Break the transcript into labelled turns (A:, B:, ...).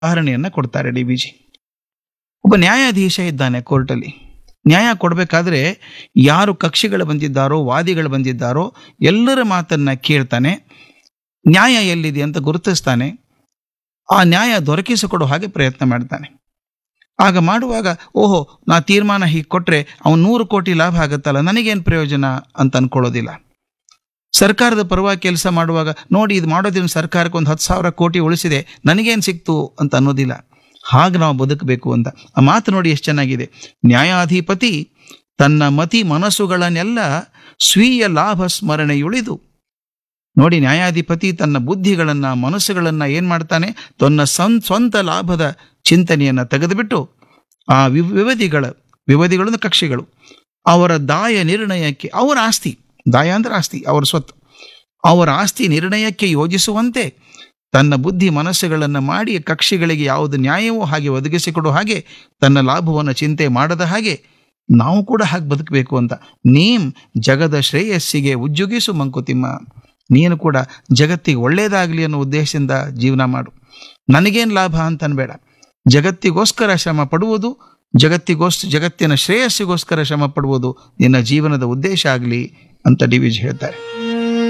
A: ಉದಾಹರಣೆಯನ್ನ ಕೊಡ್ತಾರೆ D B G ಒಬ್ಬ ನ್ಯಾಯಾಧೀಶ ಇದ್ದಾನೆ ಕೋರ್ಟಲ್ಲಿ ನ್ಯಾಯ ಕೊಡಬೇಕಾದ್ರೆ ಯಾರು ಕಕ್ಷಿಗಳು ಬಂದಿದ್ದಾರೋ ವಾದಿಗಳು ಬಂದಿದ್ದಾರೋ ಎಲ್ಲರ ಮಾತನ್ನ ಕೇಳ್ತಾನೆ ನ್ಯಾಯ ಎಲ್ಲಿದೆ ಅಂತ ಗುರುತಿಸ್ತಾನೆ ಆ ನ್ಯಾಯ ದೊರಕಿಸಿಕೊಡೋ ಹಾಗೆ ಪ್ರಯತ್ನ ಮಾಡ್ತಾನೆ ಆಗ ಮಾಡುವಾಗ ಓಹೋ ನಾ ತೀರ್ಮಾನ ಹೀಗೆ ಕೊಟ್ರೆ ಅವನು ನೂರು ಕೋಟಿ ಲಾಭ ಆಗುತ್ತಲ್ಲ ನನಗೇನು ಪ್ರಯೋಜನ ಅಂತ ಅನ್ಕೊಳ್ಳೋದಿಲ್ಲ ಸರ್ಕಾರದ ಪರವಾಗಿ ಕೆಲಸ ಮಾಡುವಾಗ ನೋಡಿ ಇದು ಮಾಡೋದ್ರಿಂದ ಸರ್ಕಾರಕ್ಕೆ ಒಂದು ಹತ್ತು ಸಾವಿರ ಕೋಟಿ ಉಳಿಸಿದೆ ನನಗೇನು ಸಿಕ್ತು ಅಂತ ಅನ್ನೋದಿಲ್ಲ ಹಾಗೆ ನಾವು ಬದುಕಬೇಕು ಅಂತ ಆ ಮಾತು ನೋಡಿ ಎಷ್ಟು ಚೆನ್ನಾಗಿದೆ ನ್ಯಾಯಾಧಿಪತಿ ತನ್ನ ಮತಿ ಮನಸ್ಸುಗಳನ್ನೆಲ್ಲ ಸ್ವೀಯ ಲಾಭ ಸ್ಮರಣೆಯುಳಿದು ನೋಡಿ ನ್ಯಾಯಾಧಿಪತಿ ತನ್ನ ಬುದ್ಧಿಗಳನ್ನ ಮನಸ್ಸುಗಳನ್ನ ಏನ್ ಮಾಡ್ತಾನೆ ತನ್ನ ಸಂ ಸ್ವಂತ ಲಾಭದ ಚಿಂತನೆಯನ್ನ ತೆಗೆದುಬಿಟ್ಟು ಆ ವಿವ್- ವಿವಧಿಗಳ ವಿವಧಿಗಳು ಅಂದ್ರೆ ಕಕ್ಷಿಗಳು ಅವರ ದಾಯ ನಿರ್ಣಯಕ್ಕೆ ಅವರ ಆಸ್ತಿ ದಾಯ ಅಂದ್ರೆ ಆಸ್ತಿ ಅವರ ಸ್ವತ್ತು ಅವರ ಆಸ್ತಿ ನಿರ್ಣಯಕ್ಕೆ ಯೋಜಿಸುವಂತೆ ತನ್ನ ಬುದ್ಧಿ ಮನಸ್ಸುಗಳನ್ನು ಮಾಡಿ ಕಕ್ಷಿಗಳಿಗೆ ಯಾವುದು ನ್ಯಾಯವೋ ಹಾಗೆ ಒದಗಿಸಿಕೊಡೋ ಹಾಗೆ ತನ್ನ ಲಾಭವನ್ನು ಚಿಂತೆ ಮಾಡದ ಹಾಗೆ ನಾವು ಕೂಡ ಹಾಗೆ ಬದುಕಬೇಕು ಅಂತ ನೀಂ ಜಗದ ಶ್ರೇಯಸ್ಸಿಗೆ ಉಜ್ಜುಗಿಸು ಮಂಕುತಿಮ್ಮ ನೀನು ಕೂಡ ಜಗತ್ತಿಗೆ ಒಳ್ಳೇದಾಗಲಿ ಅನ್ನೋ ಉದ್ದೇಶದಿಂದ ಜೀವನ ಮಾಡು ನನಗೇನು ಲಾಭ ಅಂತ ಅನ್ಬೇಡ ಜಗತ್ತಿಗೋಸ್ಕರ ಶ್ರಮ ಪಡುವುದು ಜಗತ್ತಿಗೋಸ್ ಜಗತ್ತಿನ ಶ್ರೇಯಸ್ಸಿಗೋಸ್ಕರ ಶ್ರಮ ಪಡುವುದು ನಿನ್ನ ಜೀವನದ ಉದ್ದೇಶ ಆಗಲಿ ಅಂತ ಡಿ ವಿಜ್ ಹೇಳ್ತಾರೆ